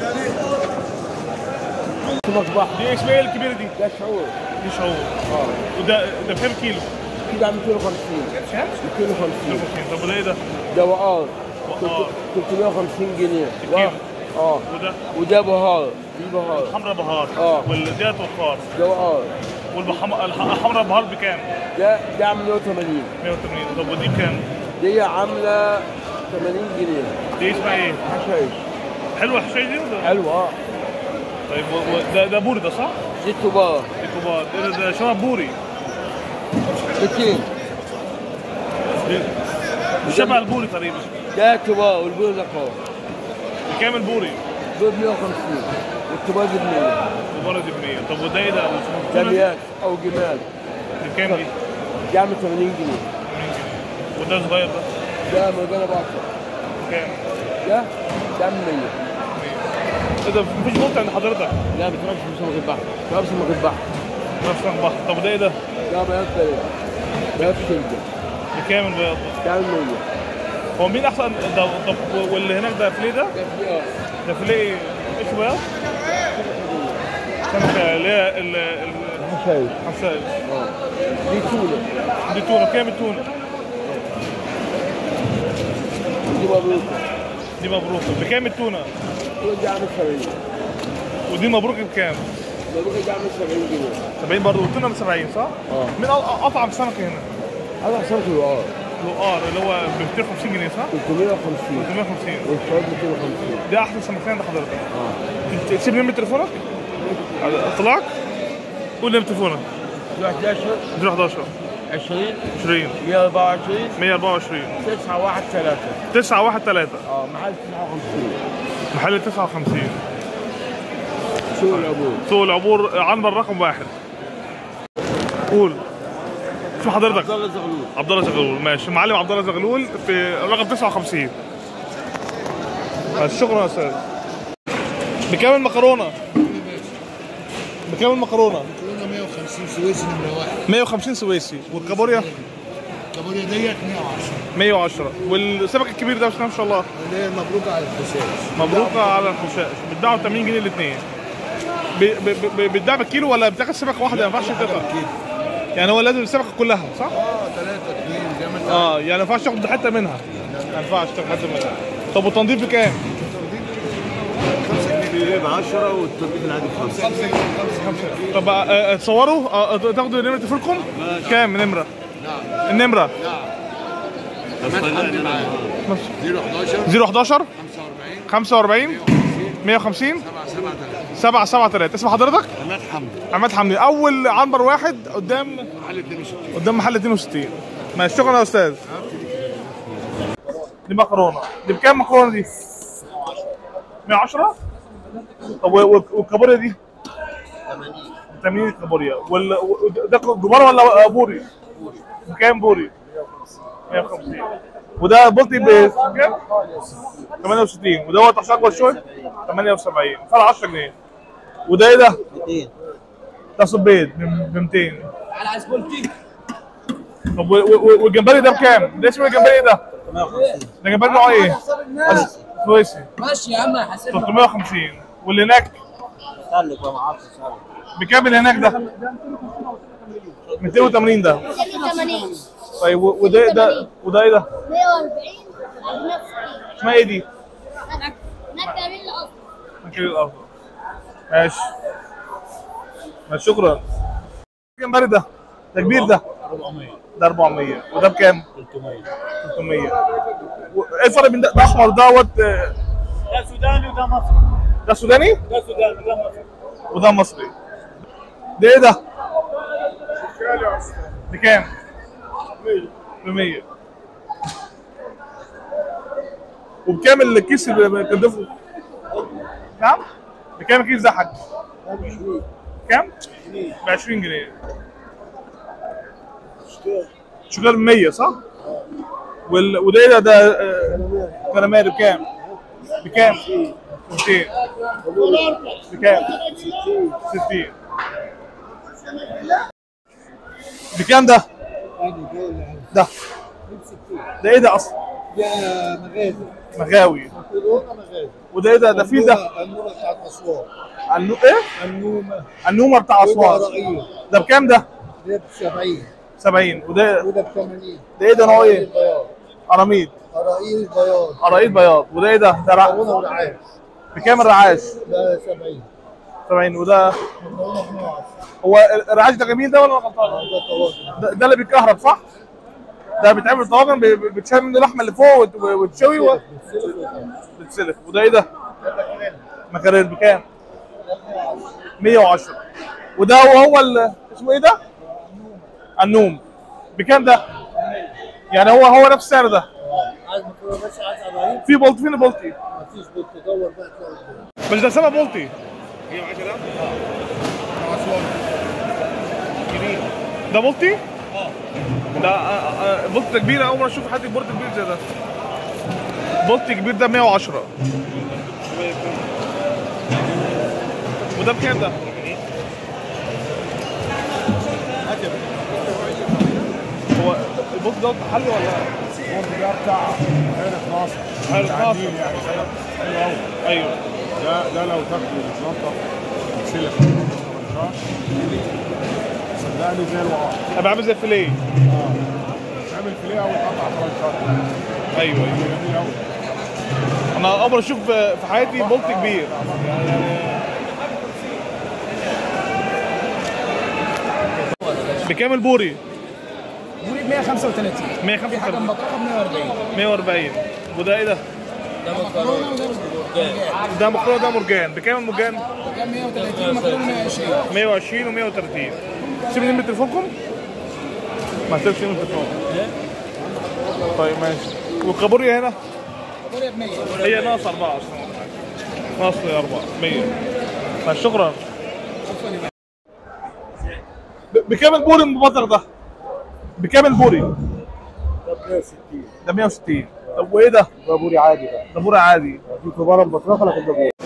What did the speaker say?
سمك بحر دي اسمها ايه الكبيره دي؟ ده شعور دي شعور اه وده ده بكام كيلو؟ كده عم 250 كام؟ 250 طب وده ايه ده؟ ده وقار وقار. 350 جنيه الكيلو. اه وده وده بهار دي بهار حمرا بهار اه. والديت وقار ده وقار والحمرا بهار بكام؟ ده ده عامل 180 180 طب ودي بكام؟ دي عامله 80 جنيه دي اسمها ايه؟ حشايش حلوه الحشايه دي ولا؟ حلوه اه طيب و- و- ده ده بوري ده صح؟ دي كبار دي كبار ده, ده شبه بوري بكين دي شبه البوري تقريبا ده كبار والبيض ده كبار بكام البوري؟ دول 150 والكبار دي ب 100 كبارة دي ب 100 طب وده ايه ده؟ ده مياه او جمال بكام دي؟ دي عامل 80 جنيه 80 جنيه وده صغير ده ده مرجانة بقى بكام؟ ده ده عامل 100 ايه ده مفيش نقطة عند حضرتك لا بتروحش في سمك البحر ما سمك البحر نفس بحر طب ده ايه ده؟ ده بياض بلد بياض شلجة بكام البياض ده؟ ده عامل 100 هو مين احسن ده طب واللي هناك ده فيليه ده؟ ده في اه ده فيليه ايش بياض؟ سمكة اللي هي ال- ال- حشايش الحساس اه دي تونة دي تونة كام التونة؟ دي مبروكة دي مبروكة بكام التونة؟ دول دي عامل 70 ودي مبروكة بكام؟ مبروكة دي عامل 70 جنيه 70 برضه والتونة ب 70 صح؟ اه مين أ- أطعم سمكة هنا؟ هذا حساب الوقار الوقار اللي هو ب 250 جنيه صح؟ 350 350 والشعور 250 دي احسن سمكتين عند حضرتك اه تسيب لي نمرة تليفونك؟ على اطلاق؟ قول لي نمرة تليفونك 11 011 20 20 124 124 913 913 اه محل 59 محل 59 سوق العبور سوق العبور عنبر رقم واحد قول اسم حضرتك عبد الله زغلول عبد الله زغلول ماشي معلم عبد الله زغلول في رقم 59 ماشي، شكرا يا استاذ بكام المكرونه؟ بكام المكرونه؟ كورونا 150 سويسي نمرة واحد 150 سويسي والكابوريا الكابوريا ديت 110 110 والسمك الكبير ده بسم الله ما شاء الله اللي هي مبروكة على الحساس مبروكه على الحشاش بتباعوا 80 جنيه الاثنين بتباع بالكيلو ولا بتاخد سمكه واحده ما ينفعش تقطع يعني هو لازم السمكه كلها صح؟ اه 3 2 زي ما انت اه يعني ما ينفعش تاخد حته منها ما ينفعش تاخد حته منها طب والتنظيف بكام؟ 5 جنيه ب 10 والتطبيق العادي ب 5 طب آه، آه، تصوروا آه، تاخدوا نمره تليفونكم؟ كام نمره؟ نعم النمره نعم عماد حمدي معايا 011 011 45 45 150 7 7 3 773 اسم حضرتك؟ عماد حمدي عماد حمدي اول عنبر واحد قدام محل 62 قدام محل 62 ماشي شكرا يا استاذ دي مكرونه دي بكام المكرونه دي 110 طب و- و- والكابوريا دي 80 كابوريا وال و- ده جبار ولا بوري بكام بوري 150 وده بولتي بكام 68 وده تحت اكبر شويه 78 فرق 10 جنيه وده ايه ده؟ ده صبيط ب 200 على عزبولتي طب و- و- والجمبري ده بكام؟ ده اسمه الجمبري ايه ده؟ ده جمبري نوعه ايه؟ الناس سويسي ماشي يا عم هحاسبك 350 واللي هناك خليك ما اعرفش بكام اللي هناك ده؟ 280 ده 80 طيب و- وده إيه ده وده ايه ده؟ 140 نفس اسمها ايه دي؟ نكتة الأصل مكان الافضل ماشي ماشي شكرا الجمبري ده ده كبير ده 400 ده 400 وده بكام؟ 300 300 و- ايه الفرق بين ده ده احمر دوت آه، ده سوداني وده مصري ده سوداني ده سوداني وده مصري وده مصري ده ايه ده؟ بكام؟ ب 100 وبكام الكيس اللي بتكدفه؟ نعم؟ بكام الكيس ده يا حاج؟ كام؟ ب 20 جنيه شغال ب 100 صح؟ وال... وده ايه ده؟ ده آه، كلاماري بكام؟ بكام؟ 200 بكام؟ 60 بكام ده؟ ده ده ايه ده اصلا؟ ده مغازي مغاوي كورونا مغازي وده ايه ده ده فيل ده النومه بتاعت اسوان النو... ايه النومه النومه بتاع اسوان رأيه ده بكام ده ده ب 70 70 وده وده ب 80 ده ايه ده نوع ايه بياض قراميد قراقيل بياض قرايد بياض وده ايه ده ده رع... مكرونه ورعاش بكام الرعاش ده 70 70 وده مكرونه ب 110 هو الرعاش ده جميل ده ولا أنا غلطان ده طواجن ده, ده اللي بيتكهرب صح ده بيتعمل طواجن بي- بي- بيتشال منه اللحمه اللي فوق وت- وتشوي و- بتسلف وده ايه ده مكاريل بكام 110 وده هو هو ال- اسمه ايه ده النوم بكام ده يعني هو هو نفس السعر ده عايز مكرونه بس عايز قراقيل في بولتي فين البولتي مفيش بيت تدور بقى تلاقي قدام. مش ده سبب بولتي ده بولتي؟ اه ده آه، آه، بولت كبيرة أول مرة أشوف حد بولت كبير زي ده بولت كبير ده 110 وده بكام ده؟ هو البولت ده حل ولا؟ ده بتاع هنا في مصر حلو خلاص يعني حلو قوي ايوه ده ده لو تاكله وتنضف وتسلق صدقني زي الوعاء ابقى عامل زي الفيليه تعمل فيليه او تقطع فرنشات ايوه ايوه جميل قوي انا اول مرة اشوف في حياتي بولت كبير بكام البوري؟ بوري ب 135 في حاجه 135 مطرحه ب 140 140 وده ايه ده؟ ده مكرونه وده مرجان ده مكرونه ده مرجان بكام المرجان؟ ده 130 مكرونه 120 120 و130 سيب نمرة تليفونكم؟ ما تسيبش نمرة تليفونكم طيب ماشي والكابوريا هنا؟ كابوريا ب 100 هي ناقص أربعة أصلا ناقص أربعة 100 ماشي شكرا ب- بكام البوري المبطر ده؟ بكام البوري؟ ده 160 ده 160 طب وايه ده؟ ده بوري عادي بقى ده بوري عادي في كبار مبطرخه لكن ده بوري